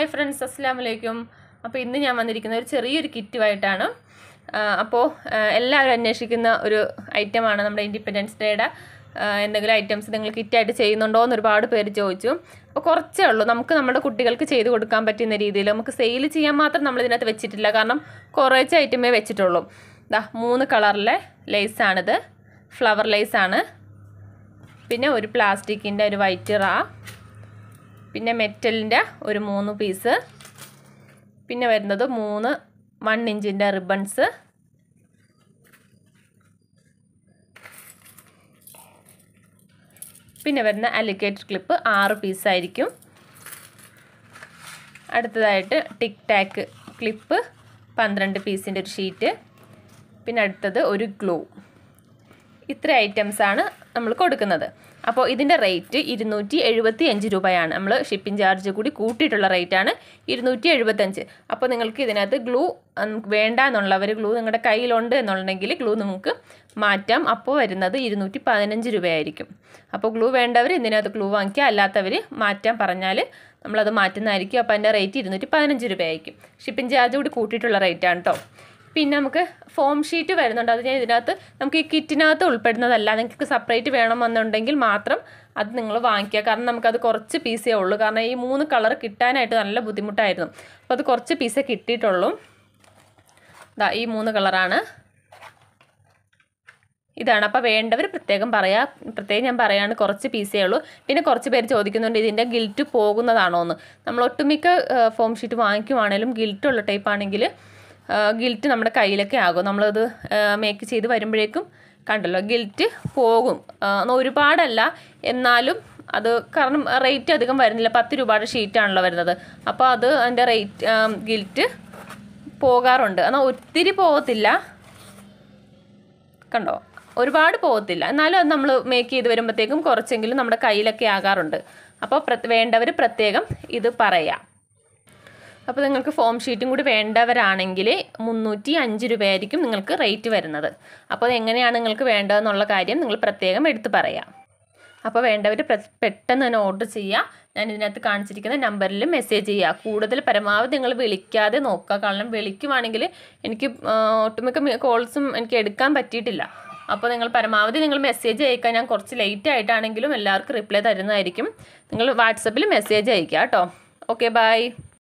hi friends അസ്സാം വലൈക്കും അപ്പോൾ ഇന്ന് ഞാൻ വന്നിരിക്കുന്ന ഒരു ചെറിയൊരു കിറ്റുമായിട്ടാണ് അപ്പോൾ എല്ലാവരും അന്വേഷിക്കുന്ന ഒരു ഐറ്റമാണ് നമ്മുടെ ഇൻഡിപെൻഡൻസ് ഡേയുടെ എന്തെങ്കിലും ഐറ്റംസ് നിങ്ങൾ കിറ്റായിട്ട് ചെയ്യുന്നുണ്ടോ എന്ന് ഒരുപാട് പേര് ചോദിച്ചു അപ്പോൾ കുറച്ചേ ഉള്ളൂ നമുക്ക് നമ്മുടെ കുട്ടികൾക്ക് ചെയ്ത് കൊടുക്കാൻ പറ്റുന്ന രീതിയിൽ നമുക്ക് സെയിൽ ചെയ്യാൻ മാത്രം നമ്മൾ ഇതിനകത്ത് വെച്ചിട്ടില്ല കാരണം കുറച്ച് ഐറ്റമേ വെച്ചിട്ടുള്ളൂ ദാ മൂന്ന് കളറിലെ ലേസാണിത് ഫ്ലവർ ലേസാണ് പിന്നെ ഒരു പ്ലാസ്റ്റിക്കിൻ്റെ ഒരു വൈറ്റ് റാ പിന്നെ മെറ്റലിൻ്റെ ഒരു മൂന്ന് പീസ് പിന്നെ വരുന്നത് മൂന്ന് വൺ ഇഞ്ചിൻ്റെ റിബൺസ് പിന്നെ വരുന്ന അലിഗേറ്റർ ക്ലിപ്പ് ആറ് പീസായിരിക്കും അടുത്തതായിട്ട് ടിക് ടാക്ക് ക്ലിപ്പ് പന്ത്രണ്ട് പീസിൻ്റെ ഒരു ഷീറ്റ് പിന്നെ അടുത്തത് ഒരു ഗ്ലൂ ഇത്ര ഐറ്റംസാണ് നമ്മൾ കൊടുക്കുന്നത് അപ്പോൾ ഇതിൻ്റെ റേറ്റ് ഇരുന്നൂറ്റി എഴുപത്തി അഞ്ച് രൂപയാണ് നമ്മൾ ഷിപ്പിംഗ് ചാർജ് കൂടി കൂട്ടിയിട്ടുള്ള റേറ്റാണ് ഇരുന്നൂറ്റി എഴുപത്തഞ്ച് അപ്പോൾ നിങ്ങൾക്ക് ഇതിനകത്ത് ഗ്ലൂ വേണ്ട എന്നുള്ളവർ ഗ്ലൂ നിങ്ങളുടെ കയ്യിലുണ്ട് എന്നുണ്ടെങ്കിൽ ഗ്ലൂ നമുക്ക് മാറ്റാം അപ്പോൾ വരുന്നത് ഇരുന്നൂറ്റി പതിനഞ്ച് രൂപയായിരിക്കും അപ്പോൾ ഗ്ലൂ വേണ്ടവർ ഇതിനകത്ത് ഗ്ലൂ വാങ്ങിക്കുക അല്ലാത്തവർ മാറ്റാൻ പറഞ്ഞാൽ നമ്മളത് മാറ്റുന്നതായിരിക്കും അപ്പോൾ അതിൻ്റെ റേറ്റ് ഇരുന്നൂറ്റി പതിനഞ്ച് രൂപയായിരിക്കും ഷിപ്പിംഗ് ചാർജ് കൂടി കൂട്ടിയിട്ടുള്ള റേറ്റാണ് കേട്ടോ പിന്നെ നമുക്ക് ഫോം ഷീറ്റ് വരുന്നുണ്ട് അത് ഞാൻ ഇതിനകത്ത് നമുക്ക് ഈ കിറ്റിനകത്ത് ഉൾപ്പെടുന്നതല്ല നിങ്ങൾക്ക് സെപ്പറേറ്റ് വേണമെന്നുണ്ടെങ്കിൽ മാത്രം അത് നിങ്ങൾ വാങ്ങിക്കുക കാരണം നമുക്കത് കുറച്ച് പീസേ ഉള്ളൂ കാരണം ഈ മൂന്ന് കളർ കിട്ടാനായിട്ട് നല്ല ബുദ്ധിമുട്ടായിരുന്നു അപ്പോൾ അത് കുറച്ച് പീസേ കിട്ടിയിട്ടുള്ളൂ ഇതാ ഈ മൂന്ന് കളറാണ് ഇതാണ് അപ്പോൾ വേണ്ടവർ പ്രത്യേകം പറയാ പ്രത്യേകം ഞാൻ പറയാണ് കുറച്ച് പീസേ ഉള്ളൂ പിന്നെ കുറച്ച് പേര് ചോദിക്കുന്നുണ്ട് ഇതിൻ്റെ ഗിൽറ്റ് പോകുന്നതാണോ എന്ന് നമ്മൾ ഒട്ടുമിക്ക ഫോം ഷീറ്റ് വാങ്ങിക്കുവാണേലും ഗിൽറ്റുള്ള ടൈപ്പ് ആണെങ്കിൽ ഗിൽറ്റ് നമ്മുടെ കയ്യിലൊക്കെ ആകും നമ്മളത് മേക്ക് ചെയ്ത് വരുമ്പോഴേക്കും കണ്ടല്ലോ ഗിൽറ്റ് പോകും ഒരുപാടല്ല എന്നാലും അത് കാരണം റേറ്റ് അധികം വരുന്നില്ല പത്ത് രൂപയുടെ ഷീറ്റാണല്ലോ വരുന്നത് അപ്പോൾ അത് അതിൻ്റെ റേറ്റ് ഗിൽറ്റ് പോകാറുണ്ട് എന്നാൽ ഒത്തിരി പോകത്തില്ല കണ്ടോ ഒരുപാട് പോകത്തില്ല എന്നാലും അത് നമ്മൾ മേക്ക് ചെയ്ത് വരുമ്പോഴത്തേക്കും കുറച്ചെങ്കിലും നമ്മുടെ കയ്യിലൊക്കെ ആകാറുണ്ട് അപ്പോൾ വേണ്ടവർ പ്രത്യേകം ഇത് പറയാം അപ്പോൾ നിങ്ങൾക്ക് ഫോം ഷീറ്റും കൂടി വേണ്ടവരാണെങ്കിൽ മുന്നൂറ്റി അഞ്ച് രൂപയായിരിക്കും നിങ്ങൾക്ക് റേറ്റ് വരുന്നത് അപ്പോൾ എങ്ങനെയാണ് നിങ്ങൾക്ക് വേണ്ടതെന്നുള്ള കാര്യം നിങ്ങൾ പ്രത്യേകം എടുത്ത് പറയാം അപ്പോൾ വേണ്ടവർ പെട്ടെന്ന് തന്നെ ഓർഡർ ചെയ്യുക ഞാൻ ഇതിനകത്ത് കാണിച്ചിരിക്കുന്ന നമ്പറിൽ മെസ്സേജ് ചെയ്യുക കൂടുതൽ പരമാവധി നിങ്ങൾ വിളിക്കാതെ നോക്കുക കാരണം വിളിക്കുവാണെങ്കിൽ എനിക്ക് ഒട്ടുമിക്ക കോൾസും എനിക്ക് എടുക്കാൻ പറ്റിയിട്ടില്ല അപ്പോൾ നിങ്ങൾ പരമാവധി നിങ്ങൾ മെസ്സേജ് അയക്കുക ഞാൻ കുറച്ച് ലേറ്റ് ആയിട്ടാണെങ്കിലും എല്ലാവർക്കും റിപ്ലൈ തരുന്നതായിരിക്കും നിങ്ങൾ വാട്സപ്പിൽ മെസ്സേജ് അയക്കുക കേട്ടോ ഓക്കെ ബൈ